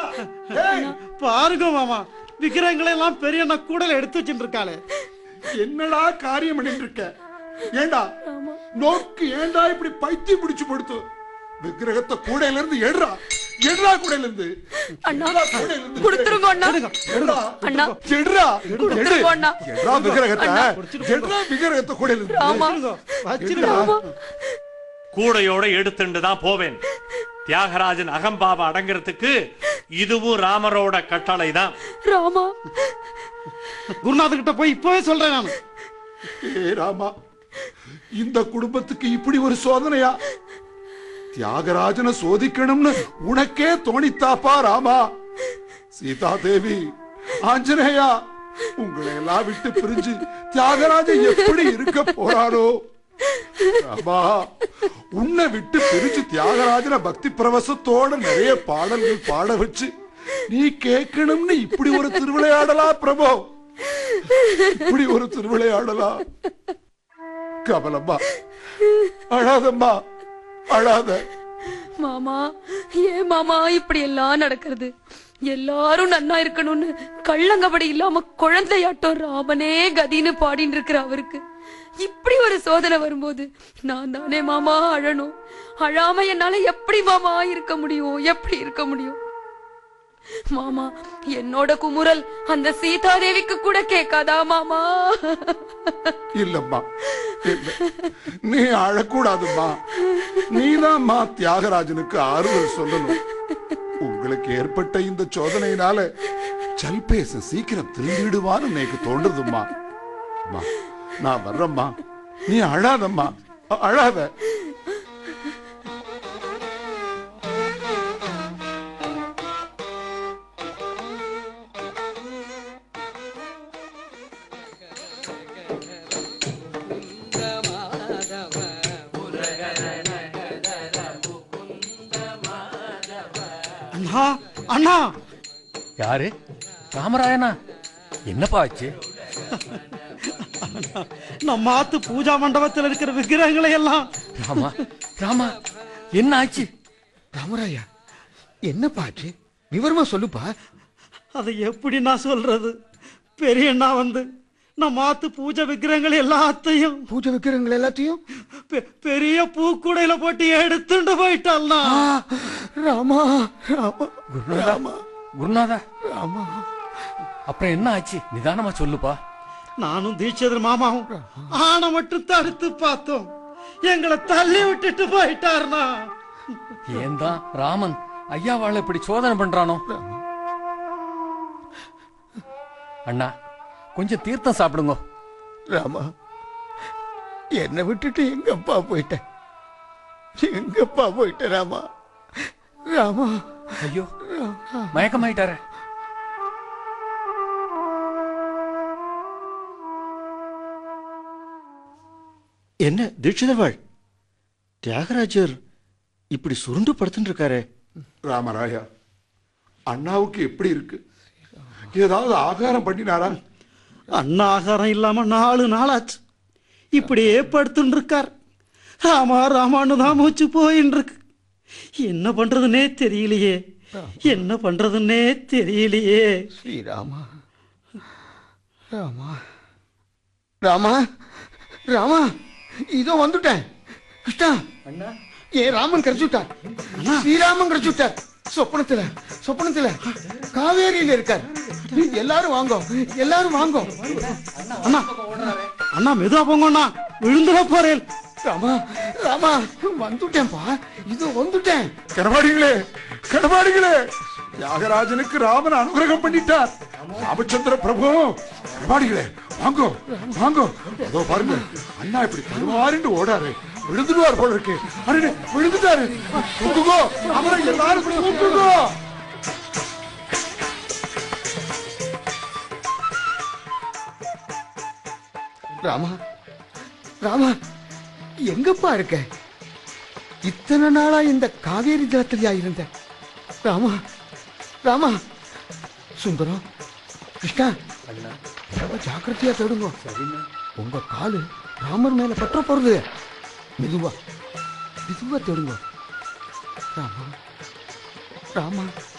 ஏய், பாருங்க மாமா விக்கிரகங்களை எல்லாம் பெரிய அண்ணா கூடல எடுத்து வச்சுட்டு இருக்காளே என்னடா காரியம் பண்ணிட்டு இருக்க ஏண்டா நோக்கு ஏண்டா இப்படி பைத்தியம் பிடிச்சு படுத்து விக்கிரகத்தை கூடையில இருந்து எடுறா எடுறா கூடையில இருந்து அண்ணா எடுறா கூடையில இருந்து கொடுத்துருங்க அண்ணா எடுறா அண்ணா எடுறா கொடுத்துருங்க அண்ணா எடுறா விக்கிரகத்தை எடுறா விக்கிரகத்தை கூடையில இருந்து ஆமா வச்சிருங்க கூடையோட எடுத்துட்டு தான் போவேன் தியாகராஜன் அகம்பாவ அடங்குறதுக்கு இதுவும் ராமரோட கட்டளை தான் ராமா குருநாத கிட்ட போய் இப்பவே சொல்றேன் நான் ஏ ராமா இந்த குடும்பத்துக்கு இப்படி ஒரு சோதனையா தியாகராஜனை சோதிக்கணும்னு உனக்கே தோணித்தாப்பா ராமா சீதா தேவி ஆஞ்சநேயா உங்களை எல்லாம் விட்டு பிரிஞ்சு தியாகராஜன் எப்படி இருக்க போறாரோ ராமா உன்னை விட்டு பிரிச்சு தியாகராஜன பக்தி பிரவசத்தோட நிறைய பாடல்கள் பாட வச்சு நீ கேட்கணும்னு இப்படி ஒரு திருவிளையாடலா பிரபு இப்படி ஒரு திருவிளையாடலா கமலம்மா அழாதம்மா அழாத மாமா ஏன் மாமா இப்படி எல்லாம் நடக்கிறது எல்லாரும் நன்னா இருக்கணும்னு கள்ளங்கபடி இல்லாம குழந்தையாட்டம் ராமனே கதின்னு பாடின்னு இருக்கிற அவருக்கு இப்படி ஒரு சோதனை வரும்போது நான் தானே மாமா அழணும் அழாம என்னால எப்படி மாமா இருக்க முடியும் எப்படி இருக்க முடியும் மாமா என்னோட குமுறல் அந்த சீதாதேவிக்கு கூட கேட்காதா மாமா இல்லம்மா இல்ல. நீ அழக்கூடாதும்மா நீதாம்மா தியாகராஜனுக்கு ஆறுதல் சொல்லணும் உங்களுக்கு ஏற்பட்ட இந்த சோதனையினால சல்பேச சீக்கிரம் திரும்பிடுவான்னு எனக்கு தோன்றுதும்மா அம்மா, நான் வர்றேம்மா நீ அழாதம்மா அ- அழாத அண்ணா அண்ணா யாரு ராமராயனா என்னப்பா ஆச்சு நம்ம ஆத்து பூஜா மண்டபத்தில் இருக்கிற விக்கிரகங்களை எல்லாம் ராமா ராமா என்ன ஆச்சு ராமராயா என்னப்பா ஆச்சு விவரமா சொல்லுப்பா அதை எப்படி நான் சொல்றது பெரிய அண்ணா வந்து நம்ம ஆத்து பூஜை விக்கிரகங்கள் எல்லாத்தையும் பூஜை விக்கிரங்கள் எல்லாத்தையும் பெ- பெரிய பூக்கூடையில போட்டு எடுத்துட்டு போயிட்டாள்னா ஆ, ராமா ராமா குருநாதா குருநாதா ராமா அப்புறம் என்ன ஆச்சு நிதானமா சொல்லுப்பா நானும் தீட்சிதர் மாமாவும் ஆனை மட்டும் தடுத்து பார்த்தோம் எங்களை தள்ளி விட்டுட்டு போயிட்டாருனா ஏன் தான் ராமன் ஐயாவாள இப்படி சோதனை பண்றானோ அண்ணா கொஞ்சம் தீர்த்தம் சாப்பிடுங்க ராமா என்னை விட்டுட்டு எங்கப்பா போயிட்ட எங்கப்பா போயிட்ட ராமா ராமா ஐயோ மயக்கமாயிட்டாரே என்ன தீட்சிதர்வாள் தியாகராஜர் இப்படி சுருண்டு படுத்துட்டு இருக்காரே ராமராயா அண்ணாவுக்கு எப்படி இருக்கு ஏதாவது ஆகாரம் பண்ணினாரா அண்ணா ஆகாரம் இல்லாம நாலு நாளாச்சு இப்படியே படுத்துட்டு இருக்கார் ராமா ராமான்னு தான் மூச்சு போயின்னு இருக்கு என்ன பண்றதுன்னே தெரியலையே என்ன பண்றதுன்னே தெரியலையே ஸ்ரீராமா ராமா ராமா ராமா இதோ வந்துட்டேன் கிருஷ்ணா ஏன் ராமன் கிடைச்சுட்டார் ஸ்ரீராமன் கிடைச்சுட்டார் சொப்பனத்துல சொப்பனத்துல காவேரியில இருக்கார் எல்லாரும் வாங்கோ எல்லாரும் வாங்கோ அண்ணா அண்ணா மெதுவா போங்க அண்ணா விழுந்துட போறேன் ராமா ராமா வந்துட்டேன்ப்பா இதோ வந்துட்டேன் கடமாடிகளே கடமாடிகளே தியாகராஜனுக்கு ராமன் அனுகிரகம் பண்ணிட்டார் ராமச்சந்திர பிரபு கடமாடிகளே வாங்கோ வாங்கோ அதோ பாருங்க அண்ணா இப்படி தருவாருன்னு ஓடாரு விழுந்துடுவார் போல இருக்கு அடடே விழுந்துட்டாரு தூக்குகோ அவரை எல்லாரும் தூக்குகோ ராமா ராமா எங்கப்பா இருக்க இத்தனை நாளா இந்த காவேரி ஜலத்திலையா இருந்த ராமா ராமா சுந்தரம் கிருஷ்ணா ரொம்ப ஜாக்கிரதையா தேடுங்க உங்க காலு ராமர் மேல பற்ற போறது மெதுவா மெதுவா தேடுங்க ராமா ராமா